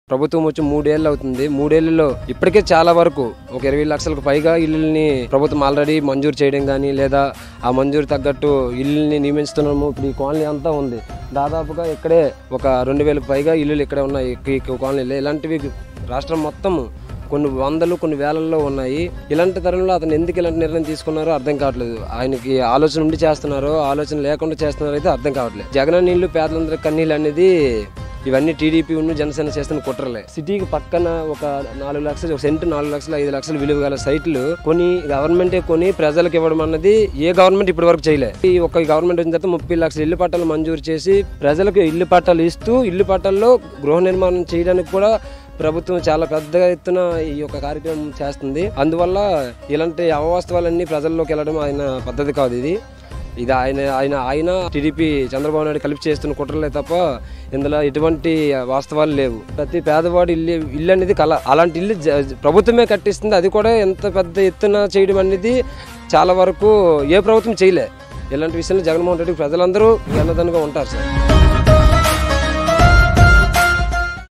ప్రభుత్వం వచ్చి మూడేళ్ళు అవుతుంది మూడేళ్లలో ఇప్పటికే చాలా వరకు ఒక ఇరవై లక్షలకు పైగా ఇల్లుల్ని ప్రభుత్వం ఆల్రెడీ మంజూరు చేయడం కానీ లేదా ఆ మంజూరు తగ్గట్టు ఇల్లుల్ని నియమిస్తున్నాము ఇప్పుడు ఈ కాలనీ అంతా ఉంది దాదాపుగా ఇక్కడే ఒక రెండు వేలకు పైగా ఇల్లులు ఇక్కడే ఉన్నాయి ఈ కాలనీలో ఇలాంటివి రాష్ట్రం మొత్తం కొన్ని వందలు కొన్ని వేలల్లో ఉన్నాయి ఇలాంటి తరంలో అతను ఎందుకు ఇలాంటి నిర్ణయం తీసుకున్నారో అర్థం కావట్లేదు ఆయనకి ఆలోచన ఉండి చేస్తున్నారో ఆలోచన లేకుండా చేస్తున్నారో అయితే అర్థం కావట్లేదు జగన్ నీళ్లు పేదలందరి కన్నీళ్ళు అనేది ఇవన్నీ టీడీపీ ఉన్న జనసేన చేస్తున్న కుట్రలే సిటీకి పక్కన ఒక నాలుగు లక్షలు ఒక సెంటు నాలుగు లక్షలు ఐదు లక్షలు విలువ గల సైట్లు కొని గవర్నమెంటే కొని ప్రజలకు ఇవ్వడం అన్నది ఏ గవర్నమెంట్ ఇప్పటి వరకు చేయలే ఈ ఒక గవర్నమెంట్ వచ్చిన తర్వాత ముప్పై లక్షల ఇల్లు పట్టాలు మంజూరు చేసి ప్రజలకు ఇల్లు పట్టాలు ఇస్తూ ఇల్లు పట్టాల్లో గృహ నిర్మాణం చేయడానికి కూడా ప్రభుత్వం చాలా పెద్ద ఎత్తున ఈ యొక్క కార్యక్రమం చేస్తుంది అందువల్ల ఇలాంటి అవాస్తవాలన్నీ ప్రజల్లోకి వెళ్ళడం ఆయన పద్ధతి కాదు ఇది ఇది ఆయన ఆయన ఆయన టీడీపీ చంద్రబాబు నాయుడు కలిపి చేస్తున్న కుట్రలే తప్ప ఇందులో ఎటువంటి వాస్తవాలు లేవు ప్రతి పేదవాడి ఇల్లు ఇల్లు అనేది కళ అలాంటి ఇల్లు జ- ప్రభుత్వమే కట్టిస్తుంది అది కూడా ఎంత పెద్ద ఎత్తున చేయడం అనేది చాలా వరకు ఏ ప్రభుత్వం చేయలే ఇలాంటి విషయంలో జగన్మోహన్ రెడ్డి ప్రజలందరూ అన్నదనుగా ఉంటారు సార్